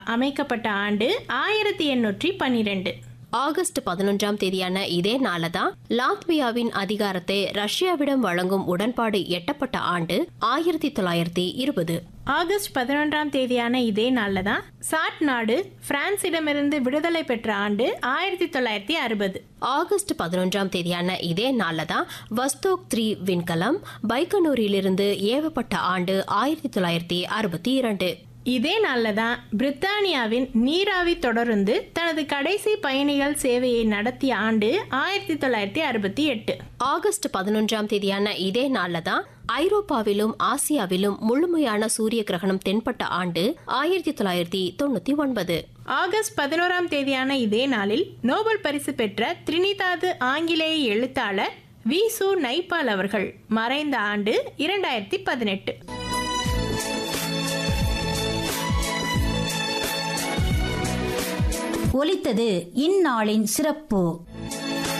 அமைக்கப்பட்ட ஆண்டு ஆயிரத்தி எண்ணூற்றி பன்னிரெண்டு ஆகஸ்ட் பதினொன்றாம் தேதியான இதே நாளதான் லாத்வியாவின் அதிகாரத்தை ரஷ்யாவிடம் வழங்கும் உடன்பாடு எட்டப்பட்ட ஆண்டு ஆயிரத்தி தொள்ளாயிரத்தி இருபது ஆகஸ்ட் பதினொன்றாம் தேதியான இதே நாளில் தான் சாட் நாடு பிரான்சிடமிருந்து விடுதலை பெற்ற ஆண்டு ஆயிரத்தி தொள்ளாயிரத்தி அறுபது ஆகஸ்ட் பதினொன்றாம் தேதியான இதே நாளதான் வஸ்தோக் த்ரீ விண்கலம் பைக்கனூரிலிருந்து ஏவப்பட்ட ஆண்டு ஆயிரத்தி தொள்ளாயிரத்தி அறுபத்தி இரண்டு இதே நாளில் தான் பிரித்தானியாவின் நீராவி தொடருந்து தனது கடைசி பயணிகள் சேவையை நடத்திய ஆண்டு ஆயிரத்தி தொள்ளாயிரத்தி அறுபத்தி எட்டு ஆகஸ்ட் பதினொன்றாம் தேதியான இதே நாளில் தான் ஐரோப்பாவிலும் ஆசியாவிலும் முழுமையான சூரிய கிரகணம் தென்பட்ட ஆண்டு ஆயிரத்தி தொள்ளாயிரத்தி தொண்ணூத்தி ஒன்பது ஆகஸ்ட் பதினோராம் தேதியான இதே நாளில் நோபல் பரிசு பெற்ற திரினிதாது ஆங்கிலேய எழுத்தாளர் வி சு நைபால் அவர்கள் மறைந்த ஆண்டு இரண்டாயிரத்தி பதினெட்டு ஒலித்தது இந்நாளின் சிறப்பு